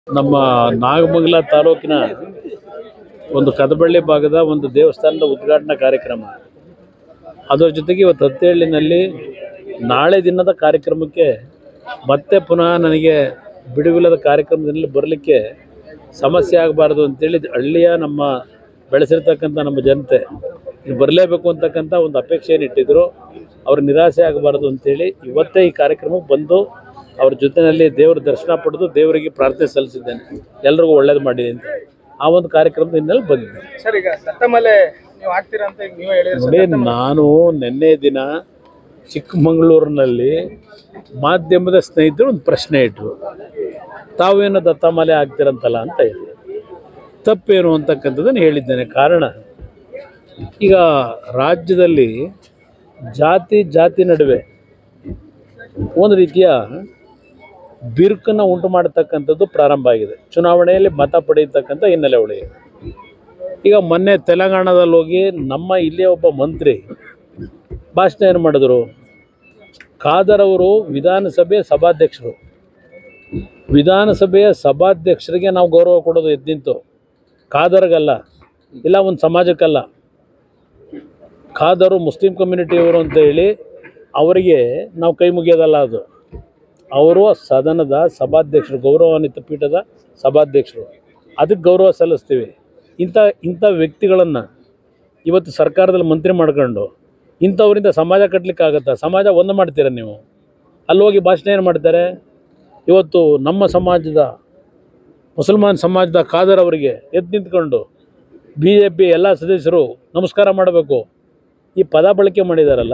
ನಮ್ಮ ನಾಗಮಂಗಲ ತಾಲೂಕಿನ ಒಂದು ಕದಬಳ್ಳಿ ಭಾಗದ ಒಂದು ದೇವಸ್ಥಾನದ ಉದ್ಘಾಟನಾ ಕಾರ್ಯಕ್ರಮ ಅದರ ಜೊತೆಗೆ ಇವತ್ತು ಹತ್ತೇಳಿನಲ್ಲಿ ನಾಳೆ ದಿನದ ಕಾರ್ಯಕ್ರಮಕ್ಕೆ ಮತ್ತೆ ಪುನಃ ನನಗೆ ಬಿಡುವಿಲ್ಲದ ಕಾರ್ಯಕ್ರಮದಲ್ಲಿ ಬರಲಿಕ್ಕೆ ಸಮಸ್ಯೆ ಆಗಬಾರ್ದು ಅಂತೇಳಿ ಹಳ್ಳಿಯ ನಮ್ಮ ಬೆಳೆಸಿರ್ತಕ್ಕಂಥ ನಮ್ಮ ಜನತೆ ಇಲ್ಲಿ ಬರಲೇಬೇಕು ಅಂತಕ್ಕಂಥ ಒಂದು ಅಪೇಕ್ಷೆಯನ್ನು ಇಟ್ಟಿದ್ದರು ಅವ್ರ ನಿರಾಸೆ ಆಗಬಾರ್ದು ಅಂತೇಳಿ ಇವತ್ತೇ ಈ ಕಾರ್ಯಕ್ರಮಕ್ಕೆ ಬಂದು ಅವ್ರ ಜೊತೆಯಲ್ಲಿ ದೇವರ ದರ್ಶನ ಪಡೆದು ದೇವರಿಗೆ ಪ್ರಾರ್ಥನೆ ಸಲ್ಲಿಸಿದ್ದೇನೆ ಎಲ್ರಿಗೂ ಒಳ್ಳೇದು ಮಾಡಿ ಅಂತ ಆ ಒಂದು ಕಾರ್ಯಕ್ರಮದ ಹಿನ್ನೆಲೆ ಬಂದಿದ್ದೇನೆ ಸರ್ ಈಗ ದತ್ತಮಲೆ ನೀವು ಆಗ್ತೀರಾ ಅಂತ ಈಗ ನೀವೇ ಹೇಳಿರಿ ಸರ್ ನೋಡಿ ನಾನು ನಿನ್ನೆ ದಿನ ಚಿಕ್ಕಮಗಳೂರಿನಲ್ಲಿ ಮಾಧ್ಯಮದ ಸ್ನೇಹಿತರು ಒಂದು ಪ್ರಶ್ನೆ ಇಟ್ಟರು ತಾವೇನು ದತ್ತಮಾಲೆ ಆಗ್ತೀರಂತಲ್ಲ ಅಂತ ಹೇಳಿ ತಪ್ಪೇನು ಅಂತಕ್ಕಂಥದ್ದನ್ನು ಹೇಳಿದ್ದೇನೆ ಕಾರಣ ಈಗ ರಾಜ್ಯದಲ್ಲಿ ಜಾತಿ ಜಾತಿ ನಡುವೆ ಒಂದು ರೀತಿಯ ಬಿರುಕನ್ನು ಉಂಟು ಮಾಡತಕ್ಕಂಥದ್ದು ಪ್ರಾರಂಭ ಆಗಿದೆ ಚುನಾವಣೆಯಲ್ಲಿ ಮತ ಪಡೆಯತಕ್ಕಂಥ ಹಿನ್ನೆಲೆ ಒಳಗೆ ಈಗ ಮೊನ್ನೆ ತೆಲಂಗಾಣದಲ್ಲಿ ಹೋಗಿ ನಮ್ಮ ಇಲ್ಲಿಯ ಒಬ್ಬ ಮಂತ್ರಿ ಭಾಷಣ ಏನು ಮಾಡಿದ್ರು ಖಾದರ್ ಅವರು ವಿಧಾನಸಭೆ ಸಭಾಧ್ಯಕ್ಷರು ವಿಧಾನಸಭೆಯ ಸಭಾಧ್ಯಕ್ಷರಿಗೆ ನಾವು ಗೌರವ ಕೊಡೋದು ಎದ್ದಿಂತು ಖಾದರ್ಗಲ್ಲ ಇಲ್ಲ ಒಂದು ಸಮಾಜಕ್ಕಲ್ಲ ಖಾದರು ಮುಸ್ಲಿಂ ಕಮ್ಯುನಿಟಿಯವರು ಅಂತ ಹೇಳಿ ಅವರಿಗೆ ನಾವು ಕೈ ಮುಗಿಯೋದಲ್ಲ ಅದು ಅವರು ಸದನದ ಸಭಾಧ್ಯಕ್ಷರು ಗೌರವಾನ್ವಿತ ಪೀಠದ ಸಭಾಧ್ಯಕ್ಷರು ಅದಕ್ಕೆ ಗೌರವ ಸಲ್ಲಿಸ್ತೀವಿ ಇಂಥ ಇಂಥ ವ್ಯಕ್ತಿಗಳನ್ನು ಇವತ್ತು ಸರ್ಕಾರದಲ್ಲಿ ಮಂತ್ರಿ ಮಾಡ್ಕೊಂಡು ಇಂಥವರಿಂದ ಸಮಾಜ ಕಟ್ಟಲಿಕ್ಕಾಗತ್ತಾ ಸಮಾಜ ಒಂದು ಮಾಡ್ತೀರ ನೀವು ಅಲ್ಲಿ ಹೋಗಿ ಭಾಷಣ ಏನು ಮಾಡ್ತಾರೆ ಇವತ್ತು ನಮ್ಮ ಸಮಾಜದ ಮುಸಲ್ಮಾನ್ ಸಮಾಜದ ಖಾದರ್ ಅವರಿಗೆ ಎದ್ದು ನಿಂತ್ಕೊಂಡು ಬಿ ಜೆ ಪಿ ಎಲ್ಲ ಸದಸ್ಯರು ನಮಸ್ಕಾರ ಮಾಡಬೇಕು ಈ ಪದ ಬಳಕೆ ಮಾಡಿದಾರಲ್ಲ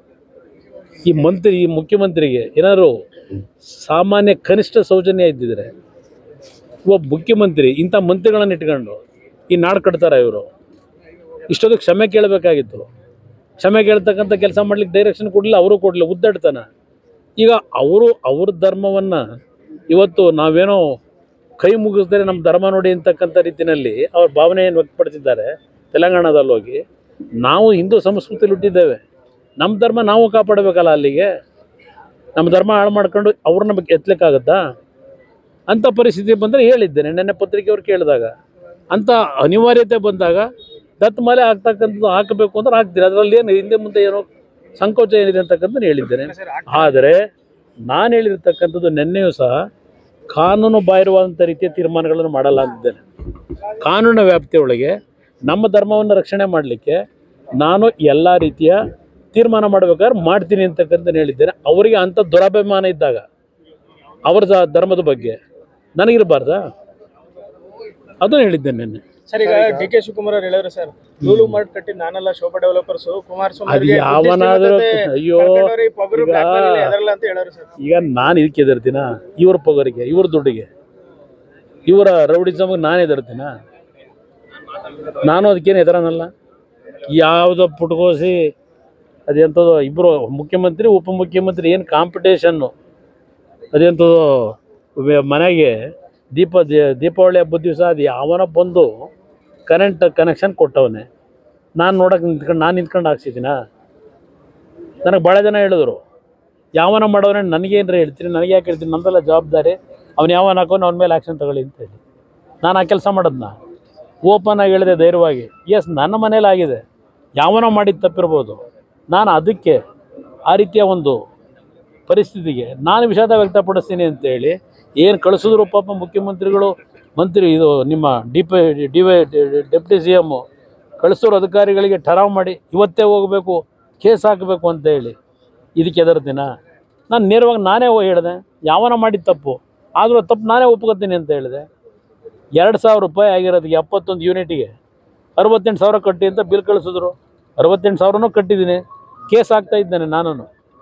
ಈ ಮಂತ್ರಿ ಈ ಮುಖ್ಯಮಂತ್ರಿಗೆ ಏನಾದ್ರು ಸಾಮಾನ್ಯ ಕನಿಷ್ಠ ಸೌಜನ್ಯ ಇದ್ದಿದ್ರೆ ಒಬ್ಬ ಮುಖ್ಯಮಂತ್ರಿ ಇಂಥ ಮಂತ್ರಿಗಳನ್ನು ಇಟ್ಕೊಂಡು ಈ ನಾಡು ಕಟ್ತಾರೆ ಇವರು ಇಷ್ಟೊಂದು ಕ್ಷಮೆ ಕೇಳಬೇಕಾಗಿತ್ತು ಕ್ಷಮೆ ಕೇಳ್ತಕ್ಕಂಥ ಕೆಲಸ ಮಾಡ್ಲಿಕ್ಕೆ ಡೈರೆಕ್ಷನ್ ಕೊಡಲಿಲ್ಲ ಅವರು ಕೊಡಲಿಲ್ಲ ಉದ್ದಾಡ್ತಾನೆ ಈಗ ಅವರು ಅವ್ರ ಧರ್ಮವನ್ನು ಇವತ್ತು ನಾವೇನೋ ಕೈ ಮುಗಿಸ್ದರೆ ನಮ್ಮ ಧರ್ಮ ನೋಡಿ ಅಂತಕ್ಕಂಥ ರೀತಿಯಲ್ಲಿ ಅವ್ರ ಭಾವನೆಯನ್ನು ವ್ಯಕ್ತಪಡಿಸಿದ್ದಾರೆ ತೆಲಂಗಾಣದಲ್ಲಿ ಹೋಗಿ ನಾವು ಹಿಂದೂ ಸಂಸ್ಕೃತಿಯಲ್ಲಿ ಹುಟ್ಟಿದ್ದೇವೆ ನಮ್ಮ ಧರ್ಮ ನಾವು ಕಾಪಾಡಬೇಕಲ್ಲ ಅಲ್ಲಿಗೆ ನಮ್ಮ ಧರ್ಮ ಹಾಳು ಮಾಡ್ಕೊಂಡು ಅವ್ರನ್ನ ಬಗ್ಗೆ ಎತ್ತಲಿಕ್ಕಾಗತ್ತಾ ಅಂಥ ಪರಿಸ್ಥಿತಿ ಬಂದರೆ ಹೇಳಿದ್ದೇನೆ ನೆನ್ನೆ ಪತ್ರಿಕೆಯವ್ರು ಕೇಳಿದಾಗ ಅಂಥ ಅನಿವಾರ್ಯತೆ ಬಂದಾಗ ದತ್ತಮಾಲೆ ಆಗ್ತಕ್ಕಂಥದ್ದು ಹಾಕಬೇಕು ಅಂದ್ರೆ ಹಾಕ್ತೀರಿ ಅದರಲ್ಲಿ ಏನು ಹಿಂದೆ ಮುಂದೆ ಏನೋ ಸಂಕೋಚ ಏನಿದೆ ಅಂತಕ್ಕಂಥದ್ದು ಹೇಳಿದ್ದೇನೆ ಸರ್ ಆದರೆ ನಾನು ಹೇಳಿರ್ತಕ್ಕಂಥದ್ದು ನಿನ್ನೆಯೂ ಸಹ ಕಾನೂನು ಬಾಹಿರವಾದಂಥ ರೀತಿಯ ತೀರ್ಮಾನಗಳನ್ನು ಮಾಡಲ್ಲ ಅಂತಿದ್ದೇನೆ ಕಾನೂನಿನ ವ್ಯಾಪ್ತಿಯೊಳಗೆ ನಮ್ಮ ಧರ್ಮವನ್ನು ರಕ್ಷಣೆ ಮಾಡಲಿಕ್ಕೆ ನಾನು ಎಲ್ಲ ರೀತಿಯ ತೀರ್ಮಾನ ಮಾಡಬೇಕಾದ್ರೆ ಮಾಡ್ತೀನಿ ಅಂತಕ್ಕಂಥ ಹೇಳಿದ್ದೇನೆ ಅವರಿಗೆ ಅಂಥ ದುರಾಭಿಮಾನ ಇದ್ದಾಗ ಅವರ ದ- ಧರ್ಮದ ಬಗ್ಗೆ ನನಗಿರಬಾರ್ದಾ ಅದನ್ನು ಹೇಳಿದ್ದೇನೆ ನಿನ್ನೆ ಸರ್ ಈಗ ಡಿ ಕೆ ಶಿವಕುಮಾರ್ ಅವ್ರು ಹೇಳಿದ್ರು ಸರ್ ಲೂಲು ಮಾರ್ಟ್ ಕಟ್ಟಿ ನಾನಲ್ಲ ಶೋಭಾ ಡೆವಲಪರ್ಸ್ ಕುಮಾರಸ್ವಾಮಿ ಅದು ಅವರಿಗೆ ಯಾವನಾದ್ರೂ ಬುದ್ಧಿಷ್ಟಿಮತತೆ ಅಯ್ಯೋ ಕರ್ಕೊಂಡವ್ರು ಈ ಪೊಗರು ಈಗ- black mail ಎದರಲ್ಲ ಅಂತ ಹೇಳೋರು ಸರ್ ಈಗ ನಾನು ಇದಕ್ಕೆ ಎದರ್ತೀನ ಇವ್ರ ಪೊಗರಿಗೆ ಇವ್ರ ದುಡ್ಡಿಗೆ ಇವರ ರೌಡಿಸಮ್ಗೆ ನಾನು ಎದರ್ತೀನ ನಾನು ಅದಕ್ಕೇನು ಎದರನಲ್ಲ ಯಾವುದೋ ಪುಟ್ಕೋಸಿ ಅದೆಂಥದ್ದು ಇಬ್ಬರು ಮುಖ್ಯಮಂತ್ರಿ ಉಪಮುಖ್ಯಮಂತ್ರಿ ಏನು ಕಾಂಪಿಟೇಷನ್ನು ಅದೆಂಥದ್ದು ವೆ- ಮನೆಗೆ ದೀಪ ದಿ- ದೀಪಾವಳಿ ಹಬ್ಬದ ದಿವಸ ಅದು ಯಾವನ ಬಂದು ಕರೆಂಟ್ ಕನೆಕ್ಷನ್ ಕೊಟ್ಟವನೆ ನಾನು ನೋಡೋಕೆ ನಿಂತ್ಕೊಂಡು ನಾನು ನಿಂತ್ಕೊಂಡು ಹಾಕ್ಸಿದ್ದೀನ ನನಗೆ ಭಾಳ ಜನ ಹೇಳಿದ್ರು ಯಾವನ ಮಾಡೋನೆ ನನಗೇನ್ರ ಹೇಳ್ತೀನಿ ನನಗೆ ಯಾಕೆ ಹೇಳ್ತೀನಿ ನಂದೆಲ್ಲ ಜವಾಬ್ದಾರಿ ಅವ್ನು ಯಾವನ ಹಾಕೋನು ಅವನ ಮೇಲೆ ಆ್ಯಕ್ಷನ್ ತಗೊಳ್ಳಿ ಅಂತ ಹೇಳಿ ನಾನು ಆ ಕೆಲಸ ಮಾಡೋದನ್ನ ಓಪನ್ ಆಗಿ ಹೇಳಿದೆ ಧೈರ್ಯವಾಗಿ ಎಸ್ ನನ್ನ ಮನೇಲಿ ಆಗಿದೆ ಯಾವನೋ ಮಾಡಿದ್ದು ತಪ್ಪಿರ್ಬೋದು ನಾನು ಅದಕ್ಕೆ ಆ ರೀತಿಯ ಒಂದು ಪರಿಸ್ಥಿತಿಗೆ ನಾನು ವಿಷಾದ ವ್ಯಕ್ತಪಡಿಸ್ತೀನಿ ಅಂತೇಳಿ ಏನು ಕಳಿಸಿದ್ರು ಪಾಪ ಮುಖ್ಯಮಂತ್ರಿಗಳು ಮಂತ್ರಿ ಇದು ನಿಮ್ಮ D P D Y deputy C M ಕಳಿಸೋರು ಅಧಿಕಾರಿಗಳಿಗೆ ಠರಾವ್ ಮಾಡಿ ಇವತ್ತೇ ಹೋಗಬೇಕು ಕೇಸ್ ಹಾಕಬೇಕು ಅಂತ ಹೇಳಿ ಇದಕ್ಕೆ ಎದರ್ತೀನ ನಾನು ನೇರವಾಗಿ ನಾನೇ ಹೋಗಿ ಹೇಳಿದೆ ಯಾವನ ಮಾಡಿದ ತಪ್ಪು ಆದರೂ ತಪ್ಪು ನಾನೇ ಒಪ್ಕೋತೀನಿ ಅಂತ ಹೇಳಿದೆ ಎರಡು ಸಾವಿರ ರೂಪಾಯಿ ಆಗಿರೋದಕ್ಕೆ ಎಪ್ಪತ್ತೊಂದು ಯೂನಿಟಿಗೆ ಅರವತ್ತೆಂಟು ಸಾವಿರ ಕಟ್ಟಿ ಅಂತ ಬಿಲ್ ಕಳಿಸಿದ್ರು ಅರವತ್ತೆಂಟು ಸಾವಿರನೂ ಕಟ್ಟಿದ್ದೀನಿ ಕೇಸ್ ಹಾಕ್ತಾ ಇದ್ದೇನೆ ನಾನು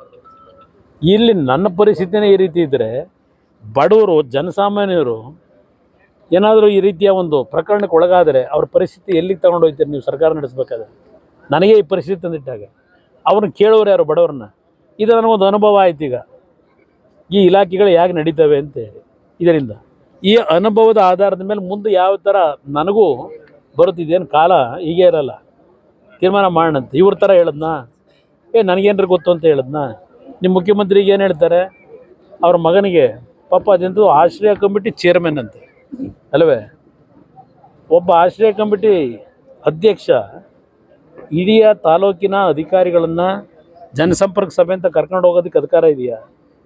ಇಲ್ಲಿ ನನ್ನ ಪರಿಸ್ಥಿತಿನೇ ಈ ರೀತಿ ಇದ್ದರೆ ಬಡವರು ಜನಸಾಮಾನ್ಯರು ಏನಾದರೂ ಈ ರೀತಿಯ ಒಂದು ಪ್ರಕರಣಕ್ಕೆ ಒಳಗಾದರೆ ಅವ್ರ ಪರಿಸ್ಥಿತಿ ಎಲ್ಲಿಗೆ ತಗೊಂಡು ಹೋಗ್ತೀರಿ ನೀವು ಸರ್ಕಾರ ನಡೆಸಬೇಕಾದ್ರೆ ನನಗೆ ಈ ಪರಿಸ್ಥಿತಿ ತಂದಿಟ್ಟಾಗ ಅವ್ರನ್ನ ಕೇಳೋರು ಯಾರು ಬಡವ್ರನ್ನ ಇದು ನನಗೊಂದು ಅನುಭವ ಆಯ್ತು ಈಗ ಈ ಇಲಾಖೆಗಳು ಹೇಗೆ ನಡೀತವೆ ಅಂತ ಹೇಳಿ ಇದರಿಂದ ಈ ಅನುಭವದ ಆಧಾರದ ಮೇಲೆ ಮುಂದೆ ಯಾವ ಥರ ನನಗೂ ಬರುತ್ತಿದ್ದೇನು ಕಾಲ ಹೀಗೆ ಇರಲ್ಲ ತೀರ್ಮಾನ ಮಾಡೋಣಂತೆ ಇವ್ರ ಥರ ಹೇಳದ್ನಾ ಏ ನನಗೇನ್ರಿ ಗೊತ್ತು ಅಂತ ಹೇಳದ್ನಾ ನಿಮ್ಮ ಮುಖ್ಯಮಂತ್ರಿಗೆ ಏನು ಹೇಳ್ತಾರೆ ಅವ್ರ ಮಗನಿಗೆ ಪಾಪ ಅದೆಂತೂ ಆಶ್ರಯ ಕಮಿಟಿ ಚೇರ್ಮನ್ ಅಂತೆ ಅಲ್ವೇ ಒಬ್ಬ ಆಶ್ರಯ ಕಮಿಟಿ ಅಧ್ಯಕ್ಷ ಇಡೀ ತಾಲೂಕಿನ ಅಧಿಕಾರಿಗಳನ್ನು ಜನಸಂಪರ್ಕ ಸಭೆ ಅಂತ ಕರ್ಕೊಂಡು ಹೋಗೋದಕ್ಕೆ ಅಧಿಕಾರ ಇದೆಯಾ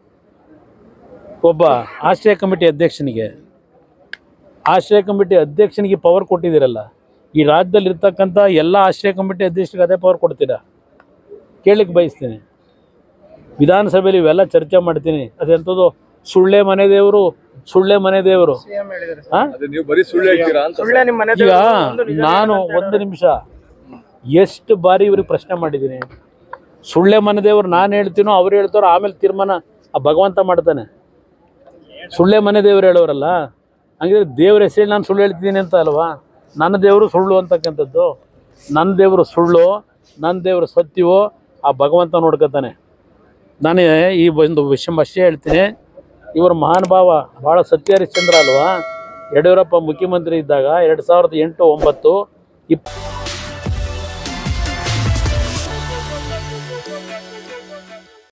ಒಬ್ಬ ಆಶ್ರಯ ಕಮಿಟಿ ಅಧ್ಯಕ್ಷನಿಗೆ ಆಶ್ರಯ ಕಮಿಟಿ ಅಧ್ಯಕ್ಷನಿಗೆ ಪವರ್ ಕೊಟ್ಟಿದ್ದೀರಲ್ಲ ಈ ರಾಜ್ಯದಲ್ಲಿ ಇರ್ತಕ್ಕಂಥ ಎಲ್ಲ ಆಶ್ರಯ ಕಮಿಟಿ ಅಧ್ಯಕ್ಷರಿಗೆ ಅದೇ ಪವರ್ ಕೊಡ್ತೀರಾ ಕೇಳಲಿಕ್ಕೆ ಬಯಸ್ತೀನಿ ವಿಧಾನಸಭೆಯಲ್ಲಿ ಇವೆಲ್ಲ ಚರ್ಚೆ ಮಾಡ್ತೀನಿ ಅದೆಂಥದ್ದು ಸುಳ್ಳೆ ಮನೆ ದೇವರು ಸುಳ್ಳೆ ಮನೆ ದೇವರು ಸಿಎಂ ಹೇಳಿದ್ದಾರೆ ಸರ್ ಹಾಂ ಅದೇ ನೀವು ಬರೀ ಸುಳ್ಳು ಹೇಳ್ತೀರಾ ಅಂತ ಸುಳ್ಳೆ ನಿಮ್ಮ ಮನೆ ಈಗ ದೇವರು, ಒಂದು ನಿಜ ನಾನು ಏನಂತ ಒಂದು ನಿಮಿಷ ಎಷ್ಟು ಬಾರಿ ಇವ್ರಿಗೆ ಪ್ರಶ್ನೆ ಮಾಡಿದ್ದೀನಿ ಸುಳ್ಳೆ ಮನೆ ದೇವರು ನಾನು ಹೇಳ್ತೀನೋ ಅವ್ರು ಹೇಳ್ತಾರೋ ಆಮೇಲೆ ತೀರ್ಮಾನ ಆ ಭಗವಂತ ಮಾಡ್ತಾನೆ ಸುಳ್ಳೆ ಮನೆ ದೇವರು ಹೇಳೋರಲ್ಲ ಹಂಗಿದ್ರೆ ದೇವ್ರ ಹೆಸರು ನಾನು ಸುಳ್ಳು ಹೇಳ್ತಿದ್ದೀನಿ ಅಂತ ಅಲ್ವಾ ನನ್ನ ದೇವರು ಸುಳ್ಳು ಅಂತಕ್ಕಂಥದ್ದು ನನ್ನ ದೇವರು ಸುಳ್ಳು ನನ್ನ ದೇವರು ಸತ್ಯವೋ ಆ ಭಗವಂತ ನೋಡ್ಕೊತಾನೆ ನಾನು ಈ ಒಂದು ವಿಷಯ ಅಷ್ಟೇ ಹೇಳ್ತೀನಿ ಇವರು ಮಹಾನುಭಾವ ಭಾಳ ಸತ್ಯ ಹರಿಶ್ಚಂದ್ರ ಅಲ್ವಾ ಯಡಿಯೂರಪ್ಪ ಮುಖ್ಯಮಂತ್ರಿ ಇದ್ದಾಗ ಎರಡು ಸಾವಿರದ ಎಂಟು ಒಂಬತ್ತು ಇಪ್